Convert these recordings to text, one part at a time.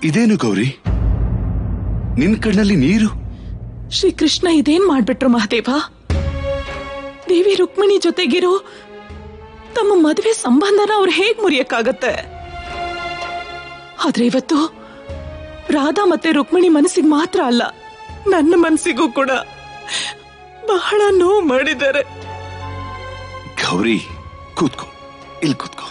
ಇದೇನು ಗೌರಿ ನಿನ್ ಕಣ್ಣಲ್ಲಿ ನೀರು ಶ್ರೀಕೃಷ್ಣ ಇದೇನ್ ಮಾಡ್ಬಿಟ್ರು ಮಹಾದೇವ ದೇವಿ ರುಕ್ಮಿಣಿ ಜೊತೆಗಿರೋ ತಮ್ಮ ಮದುವೆ ಸಂಬಂಧನ ಅವ್ರು ಹೇಗ್ ಮುರಿಯಕ್ಕಾಗತ್ತೆ ಆದ್ರೆ ಇವತ್ತು ರಾಧಾ ಮತ್ತೆ ರುಕ್ಮಿಣಿ ಮನಸ್ಸಿಗೆ ಮಾತ್ರ ಅಲ್ಲ ನನ್ನ ಮನಸ್ಸಿಗೂ ಕೂಡ ಬಹಳ ನೋವು ಮಾಡಿದ್ದಾರೆ ಗೌರಿ ಕೂತ್ಕೋ ಇಲ್ಲಿ ಕೂತ್ಕೋ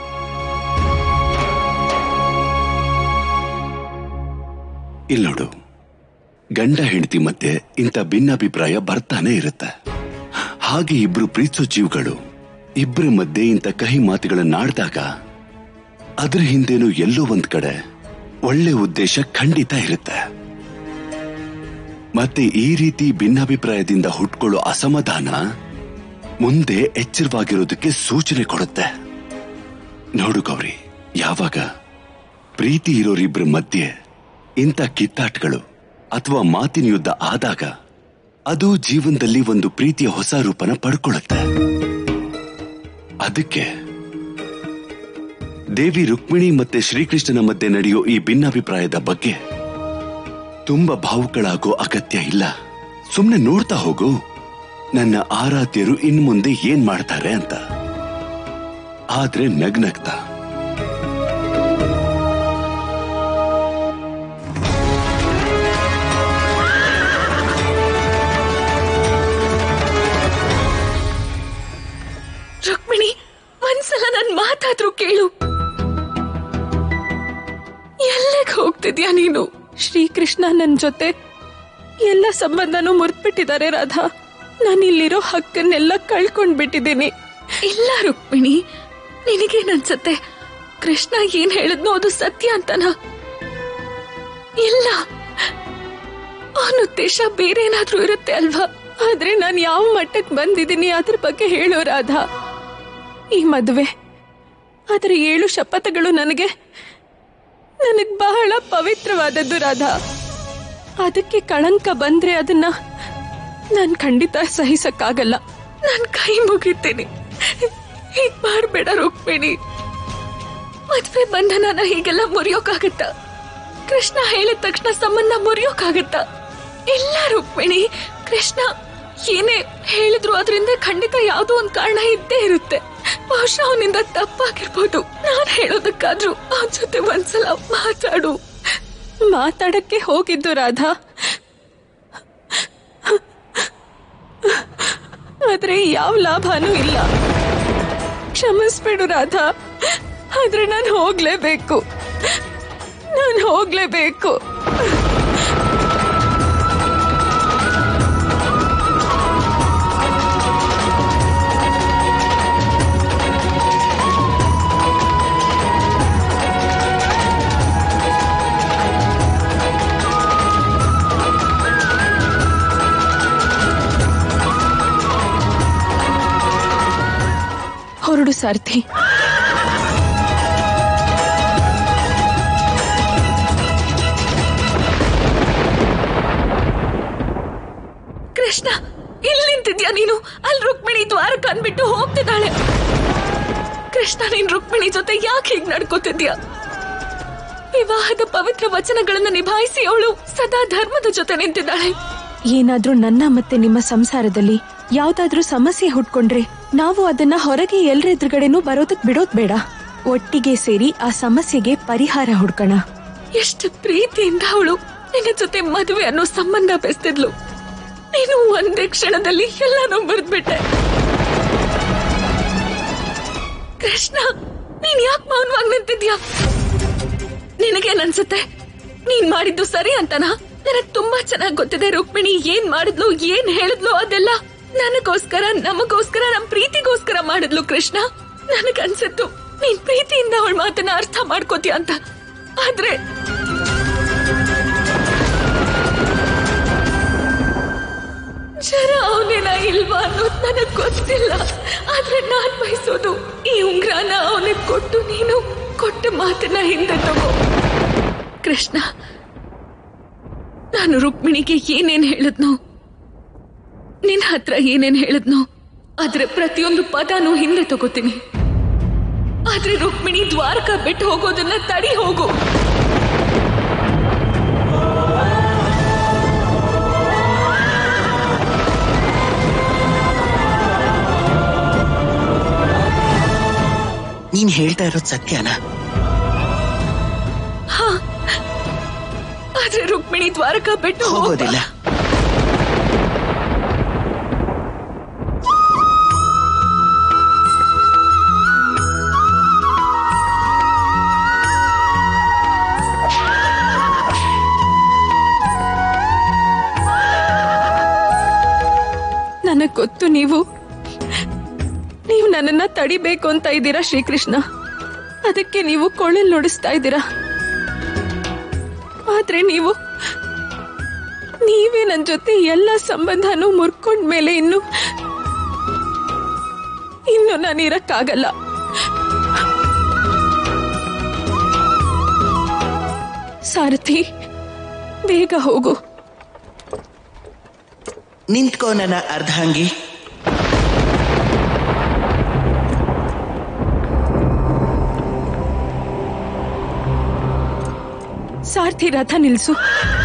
ಇಲ್ಲಿ ನೋಡು ಗಂಡ ಹೆಂಡತಿ ಮಧ್ಯೆ ಇಂಥ ಭಿನ್ನಾಭಿಪ್ರಾಯ ಬರ್ತಾನೆ ಇರುತ್ತೆ ಹಾಗೆ ಇಬ್ರು ಪ್ರೀತಿಸೋ ಜೀವಗಳು ಇಬ್ಬರ ಮಧ್ಯೆ ಇಂಥ ಕಹಿ ಮಾತುಗಳನ್ನಾಡ್ದಾಗ ಅದ್ರ ಹಿಂದೇನು ಎಲ್ಲೋ ಒಂದ್ ಕಡೆ ಒಳ್ಳೆ ಉದ್ದೇಶ ಖಂಡಿತ ಇರುತ್ತೆ ಮತ್ತೆ ಈ ರೀತಿ ಭಿನ್ನಾಭಿಪ್ರಾಯದಿಂದ ಹುಟ್ಕೊಳ್ಳೋ ಅಸಮಾಧಾನ ಮುಂದೆ ಎಚ್ಚರವಾಗಿರೋದಕ್ಕೆ ಸೂಚನೆ ಕೊಡುತ್ತೆ ನೋಡು ಗೌರಿ ಯಾವಾಗ ಪ್ರೀತಿ ಇರೋರಿಬ್ರ ಮಧ್ಯೆ ಇಂಥ ಕಿತ್ತಾಟಗಳು ಅಥವಾ ಮಾತಿನ ಯುದ್ಧ ಆದಾಗ ಅದು ಜೀವನದಲ್ಲಿ ಒಂದು ಪ್ರೀತಿಯ ಹೊಸ ರೂಪನ ಪಡ್ಕೊಳ್ಳುತ್ತೆ ಅದಕ್ಕೆ ದೇವಿ ರುಕ್ಮಿಣಿ ಮತ್ತೆ ಶ್ರೀಕೃಷ್ಣನ ಮಧ್ಯೆ ನಡೆಯೋ ಈ ಭಿನ್ನಾಭಿಪ್ರಾಯದ ಬಗ್ಗೆ ತುಂಬಾ ಭಾವುಕಳಾಗೋ ಅಗತ್ಯ ಇಲ್ಲ ಸುಮ್ನೆ ನೋಡ್ತಾ ಹೋಗು ನನ್ನ ಆರಾಧ್ಯರು ಇನ್ ಮುಂದೆ ಏನ್ ಮಾಡ್ತಾರೆ ಅಂತ ಆದ್ರೆ ನಗ್ನಗ್ತಾ ರುಕ್ಮಿಣಿ ಒಂದ್ಸಲ ನನ್ ಮಾತಾದ್ರೂ ಕೇಳು ಎಲ್ಲಿಗೆ ಹೋಗ್ತಿದ್ಯಾ ನೀನು ಶ್ರೀಕೃಷ್ಣ ನನ್ ಜೊತೆ ಎಲ್ಲ ಸಂಬಂಧನೂ ಮುರ್ದ್ಬಿಟ್ಟಿದ್ದಾರೆ ರಾಧಾ ನಾನು ಇಲ್ಲಿರೋ ಹಕ್ಕನ್ನೆಲ್ಲ ಕಳ್ಕೊಂಡ್ ಬಿಟ್ಟಿದ್ದೀನಿ ಇಲ್ಲ ರುಕ್ಮಿಣಿ ನಿನಗೇನನ್ಸತ್ತೆ ಕೃಷ್ಣ ಏನ್ ಹೇಳಿದ್ನೋ ಅದು ಸತ್ಯ ಅಂತನ ಇಲ್ಲ ಅವನ ಉದ್ದೇಶ ಬೇರೆ ಏನಾದ್ರೂ ಇರುತ್ತೆ ಅಲ್ವಾ ಆದ್ರೆ ನಾನು ಯಾವ ಮಟ್ಟಕ್ಕೆ ಬಂದಿದ್ದೀನಿ ಅದ್ರ ಬಗ್ಗೆ ಹೇಳು ರಾಧಾ ಈ ಮದುವೆ ಅದರ ಏಳು ಶಪಥಗಳು ನನಗೆ ನನಗ್ ಬಹಳ ಪವಿತ್ರವಾದದ್ದು ರಾಧಾ ಅದಕ್ಕೆ ಕಳಂಕ ಬಂದ್ರೆ ಅದನ್ನ ನಾನ್ ಖಂಡಿತ ಸಹಿಸಕ್ಕಾಗಲ್ಲ ನಾನ್ ಕೈ ಮುಗಿತೀನಿ ಹೀಗ್ ಮಾಡ್ಬೇಡ ರುಕ್ಮಿಣಿ ಮದ್ವೆ ಬಂಧನನ ಹೀಗೆಲ್ಲ ಮುರಿಯೋಕಾಗತ್ತ ಕೃಷ್ಣ ಹೇಳಿದ ತಕ್ಷಣ ಸಂಬಂಧ ಮುರಿಯೋಕಾಗತ್ತ ಇಲ್ಲ ರುಕ್ಮಿಣಿ ಕೃಷ್ಣ ಏನೇ ಹೇಳಿದ್ರು ಅದರಿಂದ ಖಂಡಿತ ಯಾವುದೋ ಒಂದ್ ಕಾರಣ ಇದ್ದೇ ಇರುತ್ತೆ ಬಹುಶಃ ಅವನಿಂದ ತಪ್ಪಾಗಿರ್ಬೋದು ನಾನ್ ಹೇಳೋದಕ್ಕಾದ್ರೂ ಅವನ ಜೊತೆ ಒಂದ್ಸಲ ಮಾತಾಡು ಮಾತಾಡಕ್ಕೆ ಹೋಗಿದ್ದು ರಾಧಾ ಆದ್ರೆ ಯಾವ ಲಾಭನೂ ಇಲ್ಲ ಕ್ಷಮಿಸ್ಬಿಡು ರಾಧಾ ಆದ್ರೆ ನಾನು ಹೋಗ್ಲೇಬೇಕು ನಾನು ಹೋಗ್ಲೇಬೇಕು ಹೊರಡು ಸಾರ್ಥಿ ಕೃಷ್ಣ ಇಲ್ಲಿ ನಿಂತಿದ್ಯಾ ನೀನು ಅಲ್ಲಿ ರುಕ್ಮಿಣಿ ದ್ವಾರಕ್ಕೆ ಅಂದ್ಬಿಟ್ಟು ಹೋಗ್ತಿದ್ದಾಳೆ ಕೃಷ್ಣ ನೀನ್ ರುಕ್ಮಿಣಿ ಜೊತೆ ಯಾಕೆ ಹೀಗ್ ನಡ್ಕೋತಿದ್ಯಾ ವಿವಾಹದ ಪವಿತ್ರ ವಚನಗಳನ್ನ ನಿಭಾಯಿಸಿ ಅವಳು ಸದಾ ಧರ್ಮದ ಜೊತೆ ನಿಂತಿದ್ದಾಳೆ ಏನಾದ್ರೂ ನನ್ನ ಮತ್ತೆ ನಿಮ್ಮ ಸಂಸಾರದಲ್ಲಿ ಯಾವ್ದಾದ್ರೂ ಸಮಸ್ಯೆ ಹುಟ್ಕೊಂಡ್ರೆ ನಾವು ಅದನ್ನ ಹೊರಗೆ ಎಲ್ರ ಎದುರುಗಡೆನೂ ಬರೋದಕ್ ಬಿಡೋದ್ ಬೇಡ ಒಟ್ಟಿಗೆ ಸೇರಿ ಆ ಸಮಸ್ಯೆಗೆ ಪರಿಹಾರ ಹುಡ್ಕೋಣ ಎಷ್ಟು ಪ್ರೀತಿಯಿಂದ ಅವಳು ನಿನ್ನ ಜೊತೆ ಮದುವೆ ಅನ್ನೋ ಸಂಬಂಧ ಬೆಸ್ತಿದ್ಲು ನೀನು ಒಂದೇ ಕ್ಷಣದಲ್ಲಿ ಎಲ್ಲಾನು ಬರೆದ್ಬಿಟ್ಟೆ ಕೃಷ್ಣ ನೀನ್ ಯಾಕೆ ಮೌನವಾಗಿ ನಿಂತಿದ್ಯಾ ನಿನಗೇನನ್ಸುತ್ತೆ ನೀನ್ ಮಾಡಿದ್ದು ಸರಿ ಅಂತನಾ ನನಗ್ ತುಂಬಾ ಚೆನ್ನಾಗ್ ಗೊತ್ತಿದೆ ರುಕ್ಮಿಣಿ ಏನ್ ಮಾಡಿದ್ಲು ಏನ್ ಹೇಳಿದ್ಲು ಅದೆಲ್ಲ ನನಗೋಸ್ಕರ ನಮಗೋಸ್ಕರ ನಮ್ ಪ್ರೀತಿಗೋಸ್ಕರ ಮಾಡಿದ್ಲು ಕೃಷ್ಣ ನನಗನ್ಸಿತ್ತು ನೀನ್ ಪ್ರೀತಿಯಿಂದ ಅವಳ ಮಾತನ್ನ ಅರ್ಥ ಮಾಡ್ಕೋತೀಯ ಅಂತ ಆದ್ರೆ ಜರ ಅವನೇನ ಇಲ್ವಾ ಅನ್ನೋದು ನನಗ್ ಗೊತ್ತಿಲ್ಲ ಆದ್ರೆ ನಾನ್ ಬಯಸೋದು ಈ ಉಂಗ್ರನ ಅವನಿಗೆ ಕೊಟ್ಟು ನೀನು ಕೊಟ್ಟ ಮಾತನ್ನ ಹಿಂದೆ ತಗೋ ಕೃಷ್ಣ ನಾನು ರುಕ್ಮಿಣಿಗೆ ಏನೇನ್ ಹೇಳಿದ್ನೋ ನಿನ್ ಹತ್ರ ಏನೇನ್ ಹೇಳಿದ್ನೋ ಆದ್ರೆ ಪ್ರತಿಯೊಂದು ಪದನೂ ಹಿಂದೆ ತಗೋತೀನಿ ಆದ್ರೆ ರುಕ್ಮಿಣಿ ದ್ವಾರಕ ಬಿಟ್ಟು ಹೋಗೋದನ್ನ ತಡಿ ಹೋಗು ನೀನ್ ಹೇಳ್ತಾ ಇರೋದ್ ಸತ್ಯನಾ ಆದ್ರೆ ರುಕ್ಮಿಣಿ ದ್ವಾರಕಾ ಬಿಟ್ಟು ಹೋಗೋದಿಲ್ಲ ನನಗ್ ಗೊತ್ತು ನೀವು ನೀವು ನನ್ನನ್ನ ತಡಿಬೇಕು ಅಂತ ಇದ್ದೀರಾ ಶ್ರೀಕೃಷ್ಣ ಅದಕ್ಕೆ ನೀವು ಕೊಳ್ಳಲ್ ನುಡಿಸ್ತಾ ಇದ್ದೀರಾ ಆದ್ರೆ ನೀವು ನೀವೇ ನನ್ ಜೊತೆ ಎಲ್ಲ ಸಂಬಂಧನೂ ಮುರ್ಕೊಂಡ್ಮೇಲೆ ಇನ್ನು ಇನ್ನು ನಾನು ಇರಕ್ಕಾಗಲ್ಲ ಸಾರಥಿ ಬೇಗ ಹೋಗು ನಿಂತ್ಕೋ ನನ್ನ ಅರ್ಧಾಂಗಿ ಸಾರಥಿ ರಥ ನಿಲ್ಸು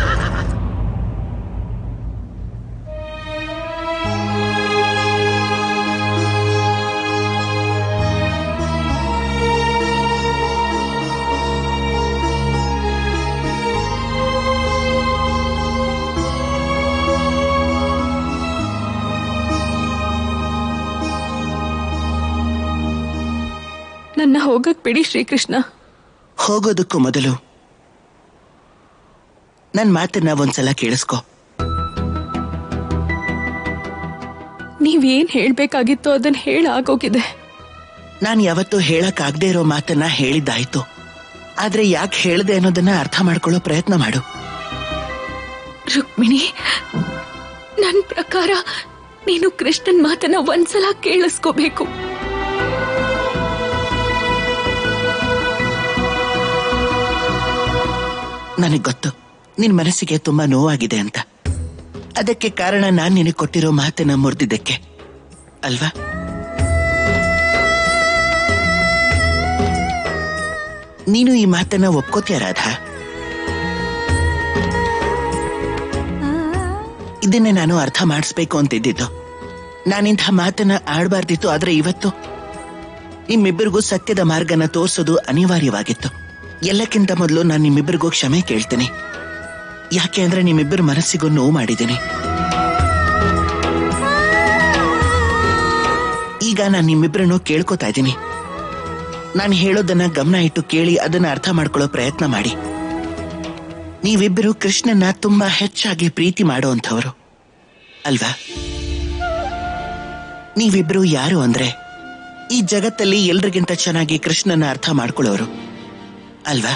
ನನ್ನ ಹೋಗಕ್ ಬಿಡಿ ಶ್ರೀಕೃಷ್ಣ ಹೋಗೋದಕ್ಕೂ ಮೊದಲು ನನ್ ಮಾತನ್ನ ಒಂದ್ಸಲ ಕೇಳಿಸ್ಕೊ ನೀವೇನ್ ಹೇಳ್ಬೇಕಾಗಿತ್ತು ಅದನ್ನ ಹೇಳಾಗೋಗಿದೆ ನಾನ್ ಯಾವತ್ತೂ ಹೇಳಕ್ ಆಗದೆ ಇರೋ ಮಾತನ್ನ ಹೇಳಿದ್ದಾಯ್ತು ಆದ್ರೆ ಯಾಕೆ ಹೇಳ್ದೆ ಅನ್ನೋದನ್ನ ಅರ್ಥ ಮಾಡ್ಕೊಳ್ಳೋ ಪ್ರಯತ್ನ ಮಾಡು ರುಕ್ಮಿಣಿ ನನ್ ಪ್ರಕಾರ ನೀನು ಕೃಷ್ಣನ್ ಮಾತನ್ನ ಒಂದ್ಸಲ ಕೇಳಿಸ್ಕೋಬೇಕು ನನಗ್ ಗೊತ್ತು ನಿನ್ ಮನಸ್ಸಿಗೆ ತುಂಬಾ ನೋವಾಗಿದೆ ಅಂತ ಅದಕ್ಕೆ ಕಾರಣ ನಾನ್ ನಿನಗೆ ಕೊಟ್ಟಿರೋ ಮಾತನ್ನ ಮುರಿದಿದ್ದಕ್ಕೆ ಅಲ್ವಾ ನೀನು ಈ ಮಾತನ್ನ ಒಪ್ಕೋತೀಯ ರಾಧಾ ಇದನ್ನೇ ನಾನು ಅರ್ಥ ಮಾಡಿಸ್ಬೇಕು ಅಂತಿದ್ದಿದ್ದು ನಾನಿಂಥ ಮಾತನ್ನ ಆಡ್ಬಾರ್ದಿತ್ತು ಆದ್ರೆ ಇವತ್ತು ನಿಮ್ಮಿಬ್ಬರಿಗೂ ಸತ್ಯದ ಮಾರ್ಗನ ತೋರಿಸೋದು ಅನಿವಾರ್ಯವಾಗಿತ್ತು ಎಲ್ಲಕ್ಕಿಂತ ಮೊದಲು ನಾನು ನಿಮ್ಮಿಬ್ಬರಿಗೂ ಕ್ಷಮೆ ಕೇಳ್ತೀನಿ ಯಾಕೆ ಅಂದ್ರೆ ನಿಮ್ಮಿಬ್ಬರ ಮನಸ್ಸಿಗೂ ನೋವು ಮಾಡಿದ್ದೀನಿ ಈಗ ನಾನು ನಿಮ್ಮಿಬ್ಬರನ್ನು ಕೇಳ್ಕೊತಾ ಇದ್ದೀನಿ ನಾನು ಹೇಳೋದನ್ನ ಗಮನ ಇಟ್ಟು ಕೇಳಿ ಅದನ್ನ ಅರ್ಥ ಮಾಡ್ಕೊಳ್ಳೋ ಪ್ರಯತ್ನ ಮಾಡಿ ನೀವಿಬ್ಬರು ಕೃಷ್ಣನ್ನ ತುಂಬಾ ಹೆಚ್ಚಾಗಿ ಪ್ರೀತಿ ಮಾಡುವಂಥವ್ರು ಅಲ್ವಾ ನೀವಿಬ್ರು ಯಾರು ಅಂದ್ರೆ ಈ ಜಗತ್ತಲ್ಲಿ ಎಲ್ರಿಗಿಂತ ಚೆನ್ನಾಗಿ ಕೃಷ್ಣನ ಅರ್ಥ ಮಾಡ್ಕೊಳ್ಳೋರು ಅಲ್ವಾ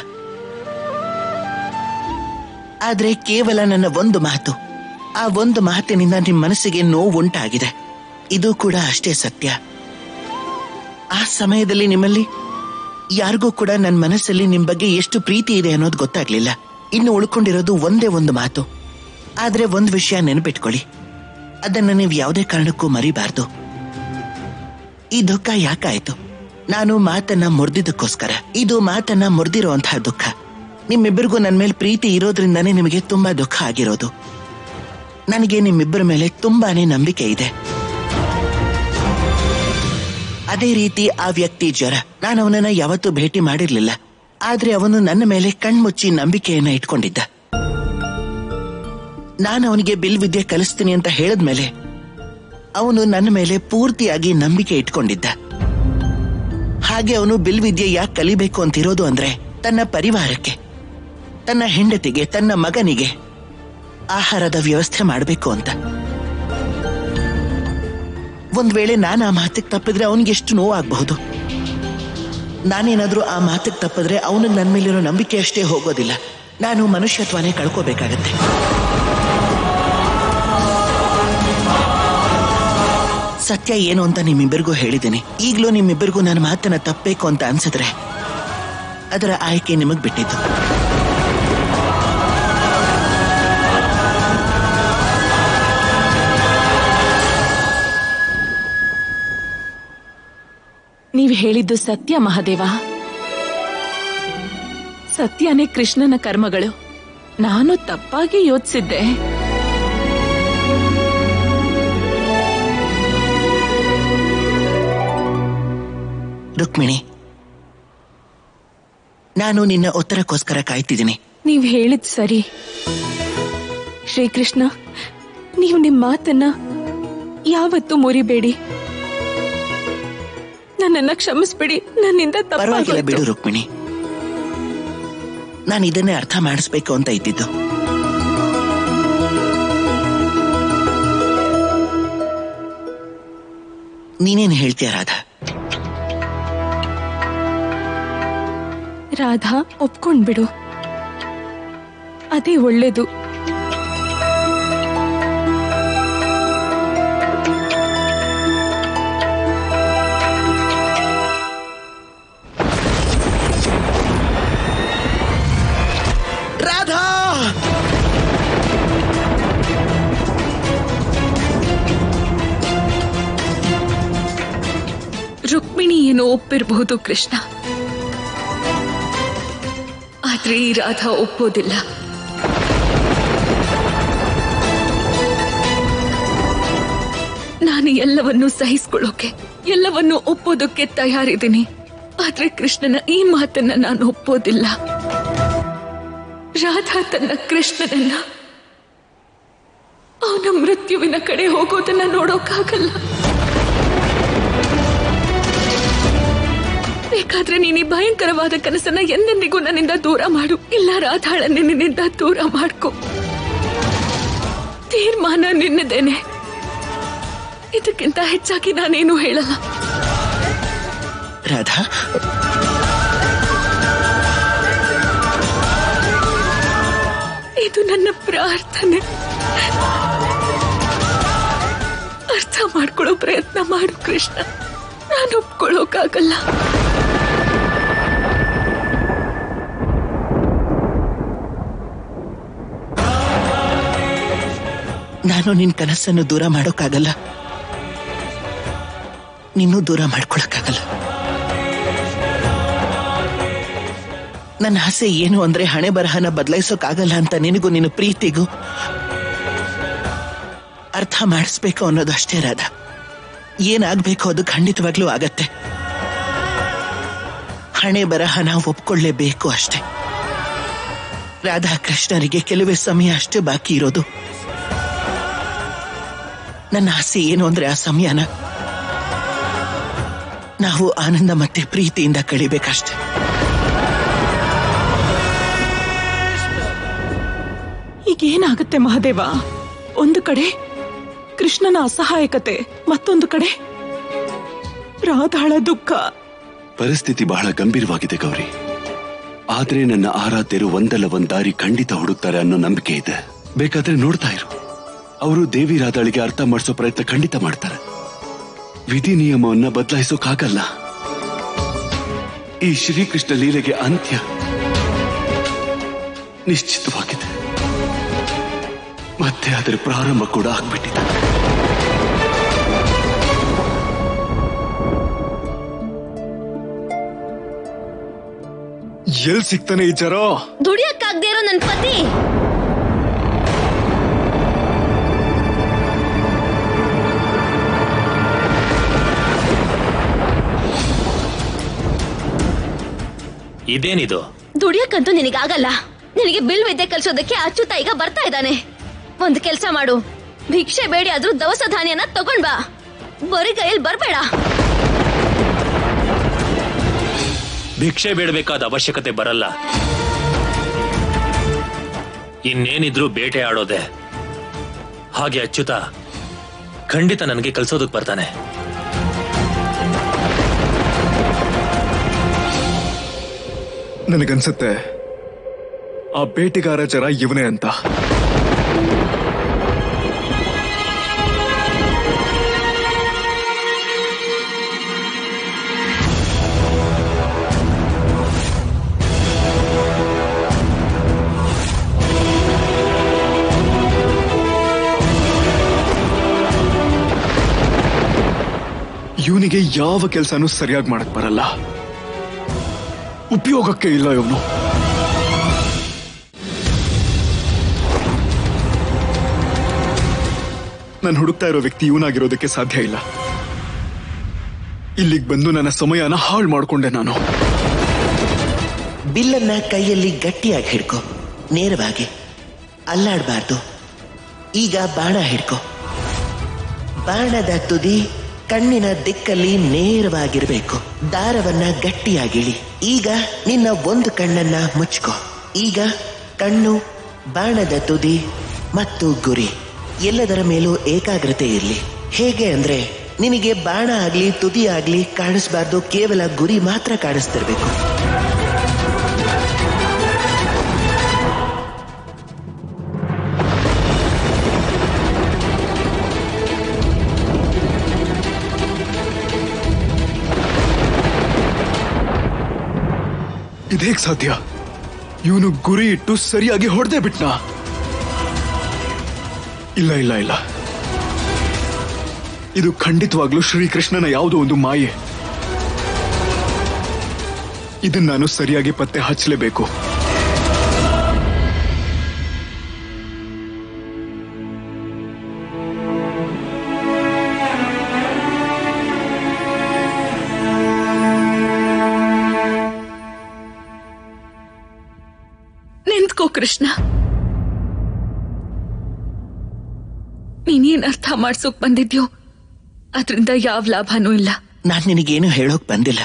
ಆದ್ರೆ ಕೇವಲ ನನ್ನ ಒಂದು ಮಾತು ಆ ಒಂದು ಮಾತಿನಿಂದ ನಿಮ್ ಮನಸ್ಸಿಗೆ ನೋವು ಉಂಟಾಗಿದೆ ಇದು ಕೂಡ ಅಷ್ಟೇ ಸತ್ಯ ಆ ಸಮಯದಲ್ಲಿ ನಿಮ್ಮಲ್ಲಿ ಯಾರಿಗೂ ಕೂಡ ನನ್ನ ಮನಸ್ಸಲ್ಲಿ ನಿಮ್ ಬಗ್ಗೆ ಎಷ್ಟು ಪ್ರೀತಿ ಇದೆ ಅನ್ನೋದು ಗೊತ್ತಾಗ್ಲಿಲ್ಲ ಇನ್ನು ಉಳ್ಕೊಂಡಿರೋದು ಒಂದೇ ಒಂದು ಮಾತು ಆದ್ರೆ ಒಂದ್ ವಿಷಯ ನೆನಪಿಟ್ಕೊಳ್ಳಿ ಅದನ್ನ ನೀವು ಯಾವುದೇ ಕಾರಣಕ್ಕೂ ಮರಿಬಾರ್ದು ಈ ದುಃಖ ಯಾಕಾಯ್ತು ನಾನು ಮಾತನ್ನ ಮುರಿದಿದ್ದಕ್ಕೋಸ್ಕರ ಇದು ಮಾತನ್ನ ಮುರಿದಿರುವಂತಹ ದುಃಖ ನಿಮ್ಮಿಬ್ಬರಿಗೂ ನನ್ನ ಮೇಲೆ ಪ್ರೀತಿ ಇರೋದ್ರಿಂದಾನೇ ನಿಮಗೆ ತುಂಬಾ ದುಃಖ ಆಗಿರೋದು ನನಗೆ ನಿಮ್ಮಿಬ್ಬರ ಮೇಲೆ ತುಂಬಾನೇ ನಂಬಿಕೆ ಇದೆ ಅದೇ ರೀತಿ ಆ ವ್ಯಕ್ತಿ ಜ್ವರ ನಾನು ಅವನನ್ನ ಯಾವತ್ತೂ ಭೇಟಿ ಮಾಡಿರ್ಲಿಲ್ಲ ಆದ್ರೆ ಅವನು ನನ್ನ ಮೇಲೆ ಕಣ್ಮುಚ್ಚಿ ನಂಬಿಕೆಯನ್ನ ಇಟ್ಕೊಂಡಿದ್ದ ನಾನು ಅವನಿಗೆ ಬಿಲ್ ವಿದ್ಯೆ ಕಲಿಸ್ತೀನಿ ಅಂತ ಹೇಳಿದ್ಮೇಲೆ ಅವನು ನನ್ನ ಮೇಲೆ ಪೂರ್ತಿಯಾಗಿ ನಂಬಿಕೆ ಇಟ್ಕೊಂಡಿದ್ದ ಹಾಗೆ ಅವನು ಬಿಲ್ ವಿದ್ಯೆ ಯಾಕೆ ಕಲಿಬೇಕು ಅಂತಿರೋದು ಅಂದ್ರೆ ತನ್ನ ಪರಿವಾರಕ್ಕೆ ತನ್ನ ಹೆಂಡತಿಗೆ ತನ್ನ ಮಗನಿಗೆ ಆಹಾರದ ವ್ಯವಸ್ಥೆ ಮಾಡಬೇಕು ಅಂತ ಒಂದ್ ವೇಳೆ ನಾನು ಆ ಮಾತಿಗೆ ತಪ್ಪಿದ್ರೆ ಅವನಿಗೆ ಎಷ್ಟು ನೋವಾಗಬಹುದು ನಾನೇನಾದ್ರೂ ಆ ಮಾತಿಗೆ ತಪ್ಪಿದ್ರೆ ಅವನಿಗೆ ನನ್ನ ಮೇಲಿರೋ ನಂಬಿಕೆ ಅಷ್ಟೇ ಹೋಗೋದಿಲ್ಲ ನಾನು ಮನುಷ್ಯತ್ವನೇ ಕಳ್ಕೋಬೇಕಾಗತ್ತೆ ಸತ್ಯ ಏನು ಅಂತ ನಿಮ್ಮಿಬ್ಬರಿಗೂ ಹೇಳಿದ್ದೀನಿ ಈಗಲೂ ನಿಮ್ಮಿಬ್ಬರಿಗೂ ನನ್ನ ಮಾತನ್ನ ತಪ್ಪಬೇಕು ಅಂತ ಅನ್ಸಿದ್ರೆ ಅದರ ಆಯ್ಕೆ ನಿಮಗ್ ಬಿಟ್ಟಿದ್ದು ನೀವು ಹೇಳಿದ್ದು ಸತ್ಯ ಮಹಾದೇವ ಸತ್ಯನೇ ಕೃಷ್ಣನ ಕರ್ಮಗಳು ನಾನು ತಪ್ಪಾಗಿ ಯೋಚಿಸಿದ್ದೆ ರುಕ್ಮಿಣಿ ನಾನು ನಿನ್ನ ಉತ್ತರಕ್ಕೋಸ್ಕರ ಕಾಯ್ತಿದ್ದೀನಿ ನೀವ್ ಹೇಳಿದ್ ಸರಿ ಶ್ರೀಕೃಷ್ಣ ನೀವು ನಿಮ್ ಮಾತನ್ನ ಯಾವತ್ತೂ ಮುರಿಬೇಡಿ ನನ್ನನ್ನ ಕ್ಷಮಿಸ್ಬಿಡಿ ನನ್ನಿಂದ ಪರವಾಗಿಲ್ಲ ಬಿಡು ತಪ್ಪಾಗೋಯ್ತು ರುಕ್ಮಿಣಿ ನಾನು ಇದನ್ನೇ ಅರ್ಥ ಮಾಡಿಸ್ಬೇಕು ಅಂತ ಇದ್ದಿದ್ದು ನೀನೇನು ಹೇಳ್ತೀಯ ರಾಧಾ ರಾಧಾ ಒಪ್ಕೊಂಡ್ಬಿಡು ಅದೇ ಒಳ್ಳೇದು ರಾಧಾ ರುಕ್ಮಿಣಿ ಏನೋ ಒಪ್ಪಿರಬಹುದು ಕೃಷ್ಣ ಆದ್ರೆ ಈ ರಾಧಾ ಒಪ್ಪೋದಿಲ್ಲ ನಾನು ಎಲ್ಲವನ್ನೂ ಸಹಿಸ್ಕೊಳ್ಳೋಕೆ ಎಲ್ಲವನ್ನೂ ಒಪ್ಪೋದಕ್ಕೆ ತಯಾರಿದ್ದೀನಿ ಆದ್ರೆ ಕೃಷ್ಣನ ಈ ಮಾತನ್ನ ನಾನು ಒಪ್ಪೋದಿಲ್ಲ ರಾಧಾ ತನ್ನ ಕೃಷ್ಣನನ್ನ ಅವನ ಮೃತ್ಯುವಿನ ಕಡೆ ಹೋಗೋದನ್ನ ನೋಡೋಕ್ಕಾಗಲ್ಲ ಬೇಕಾದ್ರೆ ನೀನ್ ಈ ಭಯಂಕರವಾದ ಕನಸನ್ನ ಎಂದೆಂದಿಗೂ ನನ್ನಿಂದ ದೂರ ಮಾಡು ಇಲ್ಲ ರಾಧಾಳನ್ನೇ ನಿನ್ನಿಂದ ದೂರ ಮಾಡ್ಕೊ ತೀರ್ಮಾನ ನಿನ್ನದೇನೆ ಇದಕ್ಕಿಂತ ಹೆಚ್ಚಾಗಿ ನಾನೇನು ಹೇಳಲ್ಲ ರಾಧಾ ಇದು ನನ್ನ ಪ್ರಾರ್ಥನೆ ಅರ್ಥ ಮಾಡ್ಕೊಳ್ಳೋ ಪ್ರಯತ್ನ ಮಾಡು ಕೃಷ್ಣ ನಾನು ಒಪ್ಕೊಳ್ಳೋಕ್ಕಾಗಲ್ಲ ನಾನು ನಿನ್ ಕನಸನ್ನು ದೂರ ಮಾಡೋಕ್ಕಾಗಲ್ಲ ನಿನ್ನೂ ದೂರ ಮಾಡ್ಕೊಳಕ್ಕಾಗಲ್ಲ ನನ್ನ ಆಸೆ ಏನು ಅಂದ್ರೆ ಹಣೆ ಬರಹನ ಬದಲಾಯಿಸೋಕ್ಕಾಗಲ್ಲ ಅಂತ ನಿನಗೂ ನಿನ್ನ ಪ್ರೀತಿಗೂ ಅರ್ಥ ಮಾಡಿಸ್ಬೇಕು ಅನ್ನೋದು ಅಷ್ಟೇ ರಾಧ ಏನಾಗ್ಬೇಕು ಅದು ಖಂಡಿತವಾಗ್ಲೂ ಆಗತ್ತೆ ಹಣೆ ಬರಹನ ಒಪ್ಕೊಳ್ಳೇಬೇಕು ಅಷ್ಟೇ ರಾಧಾ ಕೃಷ್ಣರಿಗೆ ಕೆಲವೇ ಸಮಯ ಅಷ್ಟೇ ಬಾಕಿ ಇರೋದು ನನ್ನ ಆಸೆ ಏನು ಅಂದ್ರೆ ಆ ಸಮಯನ ನಾವು ಆನಂದ ಮತ್ತೆ ಪ್ರೀತಿಯಿಂದ ಕಳಿಬೇಕಷ್ಟೆ ಈಗ ಏನಾಗುತ್ತೆ ಮಹಾದೇವ ಒಂದು ಕಡೆ ಕೃಷ್ಣನ ಅಸಹಾಯಕತೆ ಮತ್ತೊಂದು ಕಡೆ ರಾಧಾಳ ದುಃಖ ಪರಿಸ್ಥಿತಿ ಬಹಳ ಗಂಭೀರವಾಗಿದೆ ಗೌರಿ ಆದ್ರೆ ನನ್ನ ಆರಾಧ್ಯರು ಒಂದಲ್ಲ ಒಂದ್ ದಾರಿ ಖಂಡಿತ ಹುಡುಕ್ತಾರೆ ಅನ್ನೋ ನಂಬಿಕೆ ಇದೆ ಬೇಕಾದ್ರೆ ನೋಡ್ತಾ ಇರು ಅವರು ದೇವಿ ರಾಧಾಳಿಗೆ ಅರ್ಥ ಮಾಡಿಸೋ ಪ್ರಯತ್ನ ಖಂಡಿತ ಮಾಡ್ತಾರೆ ವಿಧಿ ನಿಯಮವನ್ನ ಬದಲಾಯಿಸೋಕಾಗಲ್ಲ ಈ ಶ್ರೀಕೃಷ್ಣ ಲೀಲೆಗೆ ಅಂತ್ಯ ನಿಶ್ಚಿತವಾಗಿದೆ ಮತ್ತೆ ಅದರ ಪ್ರಾರಂಭ ಕೂಡ ಆಗ್ಬಿಟ್ಟಿದೆ ಎಲ್ ಸಿಗ್ತಾನೆ ಈ ಜರ ದುಡಿಯಕ್ಕಾಗ್ದೇ ಇರೋ ನನ್ ಪತಿ ಇದೇನಿದು ದುಡಿಯಕ್ಕಂತೂ ನಿನಗಾಗಲ್ಲ ನಿನಗೆ ಬಿಲ್ ವಿದ್ಯೆ ಕಲ್ಸೋದಕ್ಕೆ ಅಚ್ಚುತ ಈಗ ಬರ್ತಾ ಇದ್ದಾನೆ ಒಂದ್ ಕೆಲ್ಸ ಮಾಡು ಭಿಕ್ಷೆ ಬೇಡಿ ಆದ್ರೂ ದವಸ ಧಾನ್ಯನ ತಗೊಂಡ್ ಬಾ ಬರೀ ಕೈಯಲ್ಲಿ ಬರ್ಬೇಡ ಭಿಕ್ಷೆ ಬೇಡಬೇಕಾದ ಅವಶ್ಯಕತೆ ಬರಲ್ಲ ಇನ್ನೇನಿದ್ರೂ ಬೇಟೆ ಆಡೋದೆ ಹಾಗೆ ಅಚ್ಯುತ ಖಂಡಿತ ನನಗೆ ಕಲ್ಸೋದಕ್ ಬರ್ತಾನೆ ನನಗನ್ಸುತ್ತೆ ಆ ಬೇಟೆಗಾರ ಜರ ಇವನೇ ಅಂತ ಇವನಿಗೆ ಯಾವ ಕೆಲಸನೂ ಸರಿಯಾಗಿ ಮಾಡಕ್ ಬರಲ್ಲ ಉಪಯೋಗಕ್ಕೆ ಇಲ್ಲ ಇವನು ನಾನು ಹುಡುಕ್ತಾ ಇರೋ ವ್ಯಕ್ತಿ ಇವನಾಗಿರೋದಕ್ಕೆ ಸಾಧ್ಯ ಇಲ್ಲ ಇಲ್ಲಿಗೆ ಬಂದು ನನ್ನ ಸಮಯನ ಹಾಳು ಮಾಡ್ಕೊಂಡೆ ನಾನು ಬಿಲ್ಲನ್ನ ಕೈಯಲ್ಲಿ ಗಟ್ಟಿಯಾಗಿ ಹಿಡ್ಕೊ ನೇರವಾಗಿ ಅಲ್ಲಾಡಬಾರ್ದು ಈಗ ಬಾಣ ಹಿಡ್ಕೊ ಬಾಣದ ತುದಿ ಕಣ್ಣಿನ ದಿಕ್ಕಲ್ಲಿ ನೇರವಾಗಿರಬೇಕು ದಾರವನ್ನ ಗಟ್ಟಿಯಾಗಿಳಿ ಈಗ ನಿನ್ನ ಒಂದು ಕಣ್ಣನ್ನ ಮುಚ್ಕೊ ಈಗ ಕಣ್ಣು ಬಾಣದ ತುದಿ ಮತ್ತು ಗುರಿ ಎಲ್ಲದರ ಮೇಲೂ ಏಕಾಗ್ರತೆ ಇರಲಿ ಹೇಗೆ ಅಂದ್ರೆ ನಿನಗೆ ಬಾಣ ಆಗ್ಲಿ ತುದಿ ಆಗ್ಲಿ ಕಾಣಿಸ್ಬಾರ್ದು ಕೇವಲ ಗುರಿ ಮಾತ್ರ ಕಾಣಿಸ್ತಿರ್ಬೇಕು ಇದೇಗ್ ಸಾಧ್ಯ ಇವನು ಗುರಿ ಇಟ್ಟು ಸರಿಯಾಗಿ ಹೊಡೆದೇ ಬಿಟ್ನಾ ಇಲ್ಲ ಇಲ್ಲ ಇಲ್ಲ ಇದು ಖಂಡಿತವಾಗ್ಲೂ ಶ್ರೀಕೃಷ್ಣನ ಯಾವುದೋ ಒಂದು ಮಾಯೆ ಇದನ್ನ ನಾನು ಸರಿಯಾಗಿ ಪತ್ತೆ ಹಚ್ಚಲೇಬೇಕು ನಿಂತ್ಕೋ ಕೃಷ್ಣ ನೀನೇನ್ ಅರ್ಥ ಮಾಡ್ಸೋಕ್ ಬಂದಿದ್ಯೋ ಅದ್ರಿಂದ ಯಾವ ಲಾಭನೂ ಇಲ್ಲ ನಾನ್ ನಿನಗೇನು ಹೇಳೋಕ್ ಬಂದಿಲ್ಲ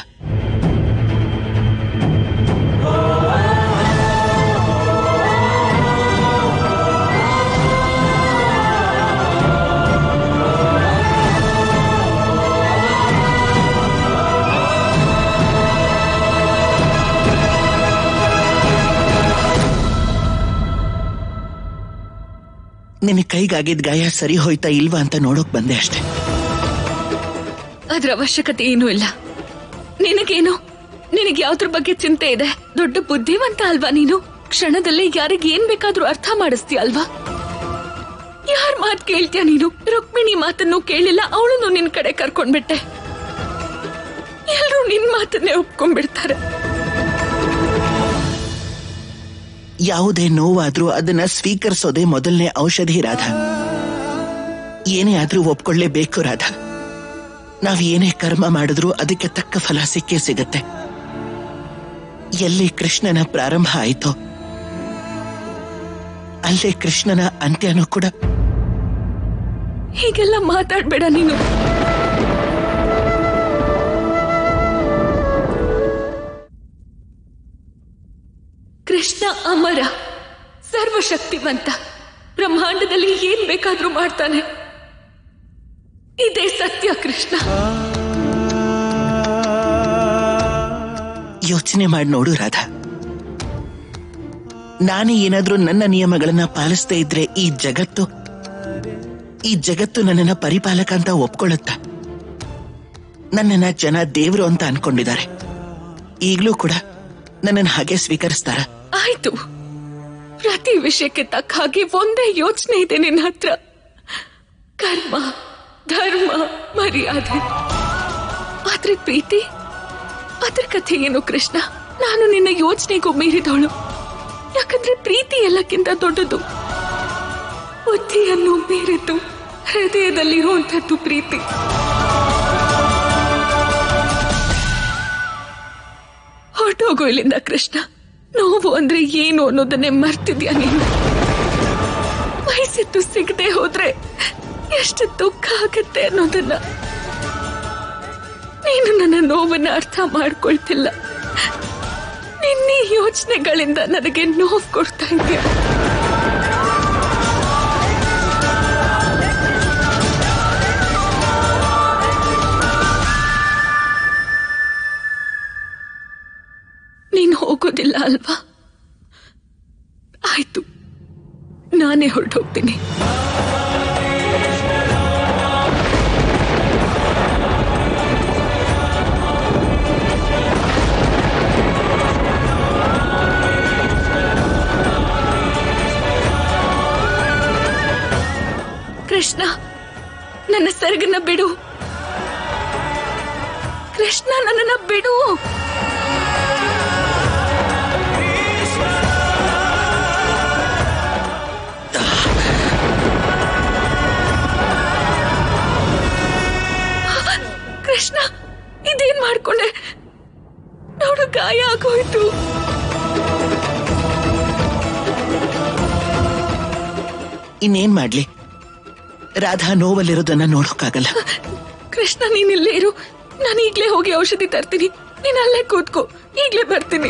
ನಿನ್ನ ಕೈಗಾಗಿದ್ ಗಾಯ ಸರಿ ಹೋಯ್ತಾ ಇಲ್ವಾ ಅಂತ ನೋಡೋಕ್ ಬಂದೆ ಅಷ್ಟೇ ಅದ್ರ ಅವಶ್ಯಕತೆ ಏನೂ ಇಲ್ಲ ನಿನಗೇನು ನಿನಗೆ ಯಾವ್ದ್ರ ಬಗ್ಗೆ ಚಿಂತೆ ಇದೆ ದೊಡ್ಡ ಬುದ್ಧಿವಂತ ಅಲ್ವಾ ನೀನು ಕ್ಷಣದಲ್ಲೇ ಯಾರಿಗೆ ಏನ್ ಬೇಕಾದ್ರೂ ಅರ್ಥ ಮಾಡಿಸ್ತೀಯ ಅಲ್ವಾ ಯಾರ್ ಮಾತ್ ಕೇಳ್ತೀಯ ನೀನು ರುಕ್ಮಿಣಿ ಮಾತನ್ನು ಕೇಳಿಲ್ಲ ಅವಳನ್ನು ನಿನ್ ಕಡೆ ಕರ್ಕೊಂಡ್ಬಿಟ್ಟೆ ಎಲ್ರೂ ನಿನ್ ಮಾತನ್ನೇ ಒಪ್ಕೊಂಡ್ಬಿಡ್ತಾರೆ ಯಾವುದೇ ನೋವಾದ್ರೂ ಅದನ್ನ ಸ್ವೀಕರಿಸೋದೇ ಮೊದಲನೇ ಔಷಧಿ ರಾಧ ಏನೇ ಆದ್ರೂ ಒಪ್ಕೊಳ್ಳೇಬೇಕು ರಾಧ ನಾವ್ ಏನೇ ಕರ್ಮ ಮಾಡಿದ್ರೂ ಅದಕ್ಕೆ ತಕ್ಕ ಫಲ ಸಿಕ್ಕೇ ಸಿಗತ್ತೆ ಎಲ್ಲಿ ಕೃಷ್ಣನ ಪ್ರಾರಂಭ ಆಯಿತೋ ಅಲ್ಲೇ ಕೃಷ್ಣನ ಅಂತ್ಯನೂ ಕೂಡ ಹೀಗೆಲ್ಲ ಮಾತಾಡ್ಬೇಡ ನೀನು ಕೃಷ್ಣ ಅಮರ ಸರ್ವಶಕ್ತಿವಂತ ಬ್ರಹ್ಮಾಂಡದಲ್ಲಿ ಏನ್ ಬೇಕಾದ್ರೂ ಮಾಡ್ತಾನೆ ಇದೇ ಸತ್ಯ ಕೃಷ್ಣ ಯೋಚನೆ ಮಾಡಿ ನೋಡು ರಾಧ ನಾನೇ ಏನಾದ್ರೂ ನನ್ನ ನಿಯಮಗಳನ್ನ ಪಾಲಿಸದೇ ಇದ್ರೆ ಈ ಜಗತ್ತು ಈ ಜಗತ್ತು ನನ್ನನ್ನ ಪರಿಪಾಲಕ ಅಂತ ಒಪ್ಕೊಳ್ಳುತ್ತ ನನ್ನನ್ನ ಜನ ದೇವರು ಅಂತ ಅನ್ಕೊಂಡಿದ್ದಾರೆ ಈಗ್ಲೂ ಕೂಡ ನನ್ನನ್ನು ಹಾಗೆ ಸ್ವೀಕರಿಸ್ತಾರ ಆಯ್ತು ಪ್ರತಿ ವಿಷಯಕ್ಕೆ ತಕ್ಕ ಹಾಗೆ ಒಂದೇ ಯೋಚನೆ ಇದೆ ನಿನ್ನ ಹತ್ರ ಕರ್ಮ ಧರ್ಮ ಮರ್ಯಾದೆ ಆದ್ರೆ ಪ್ರೀತಿ ಅದ್ರ ಕಥೆ ಏನು ಕೃಷ್ಣ ನಾನು ನಿನ್ನ ಯೋಚನೆಗೂ ಮೀರಿದವಳು ಯಾಕಂದ್ರೆ ಪ್ರೀತಿ ಎಲ್ಲಕ್ಕಿಂತ ದೊಡ್ಡದು ಬುದ್ಧಿಯನ್ನು ಮೀರಿದ್ದು ಹೃದಯದಲ್ಲಿರುವಂಥದ್ದು ಪ್ರೀತಿ ಹೊರಟೋಗು ಇಲ್ಲಿಂದ ಕೃಷ್ಣ ನೋವು ಅಂದ್ರೆ ಏನು ಅನ್ನೋದನ್ನೇ ಮರ್ತಿದ್ಯಾ ನೀನು ವಯಸ್ಸಿದ್ದು ಸಿಗದೆ ಹೋದ್ರೆ ಎಷ್ಟು ದುಃಖ ಆಗತ್ತೆ ಅನ್ನೋದನ್ನ ನೀನು ನನ್ನ ನೋವನ್ನ ಅರ್ಥ ಮಾಡ್ಕೊಳ್ತಿಲ್ಲ ನಿನ್ನೆ ಯೋಚನೆಗಳಿಂದ ನನಗೆ ನೋವು ಕೊಡ್ತಾ ಇದೆಯಾ ನೀನು ಹೋಗೋದಿಲ್ಲ ಅಲ್ವಾ ಆಯ್ತು ನಾನೇ ಹೊರಟೋಗ್ತೀನಿ ಕೃಷ್ಣ ನನ್ನ ಸೆರಗನ್ನ ಬಿಡು ಕೃಷ್ಣ ನನ್ನನ್ನ ಬಿಡು ಕೃಷ್ಣ ಇದೇನ್ ಮಾಡ್ಕೊಂಡೆ ನೋಡು ಗಾಯ ಆಗೋಯ್ತು ಇನ್ನೇನ್ ಮಾಡ್ಲಿ ರಾಧಾ ನೋವಲ್ಲಿರೋದನ್ನ ನೋಡೋಕ್ಕಾಗಲ್ಲ ಕೃಷ್ಣ ನೀನ್ ಇಲ್ಲೇ ಇರು ನಾನು ಈಗ್ಲೇ ಹೋಗಿ ಔಷಧಿ ತರ್ತೀನಿ ನೀನ್ ಅಲ್ಲೇ ಕೂತ್ಕೋ ಈಗ್ಲೇ ಬರ್ತೀನಿ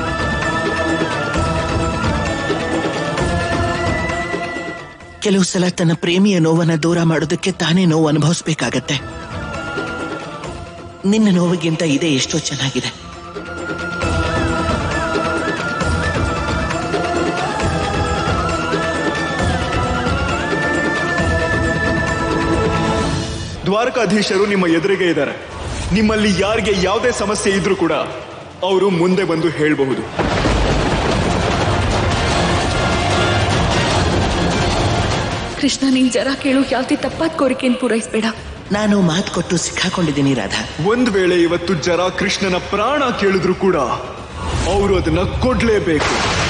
ಕೆಲವು ಸಲ ತನ್ನ ಪ್ರೇಮಿಯ ನೋವನ್ನ ದೂರ ಮಾಡೋದಕ್ಕೆ ತಾನೇ ನೋವು ಅನುಭವಿಸ್ಬೇಕಾಗತ್ತೆ ನಿನ್ನ ನೋವಿಗಿಂತ ಇದೇ ಎಷ್ಟೋ ಚೆನ್ನಾಗಿದೆ ದ್ವಾರಕಾಧೀಶರು ನಿಮ್ಮ ಎದುರಿಗೆ ಇದ್ದಾರೆ ನಿಮ್ಮಲ್ಲಿ ಯಾರಿಗೆ ಯಾವುದೇ ಸಮಸ್ಯೆ ಇದ್ರೂ ಕೂಡ ಅವರು ಮುಂದೆ ಬಂದು ಹೇಳಬಹುದು ಕೃಷ್ಣ ನೀನ್ ಜರ ಕೇಳು ಯಾವ್ದೇ ತಪ್ಪಾದ ಕೋರಿಕೆಯನ್ನು ಪೂರೈಸ್ಬೇಡ ನಾನು ಮಾತು ಕೊಟ್ಟು ಸಿಕ್ಕಾಕೊಂಡಿದ್ದೀನಿ ರಾಧಾ ಒಂದ್ ವೇಳೆ ಇವತ್ತು ಜರ ಕೃಷ್ಣನ ಪ್ರಾಣ ಕೇಳಿದ್ರು ಕೂಡ ಅವರು ಅದನ್ನ ಕೊಡ್ಲೇಬೇಕು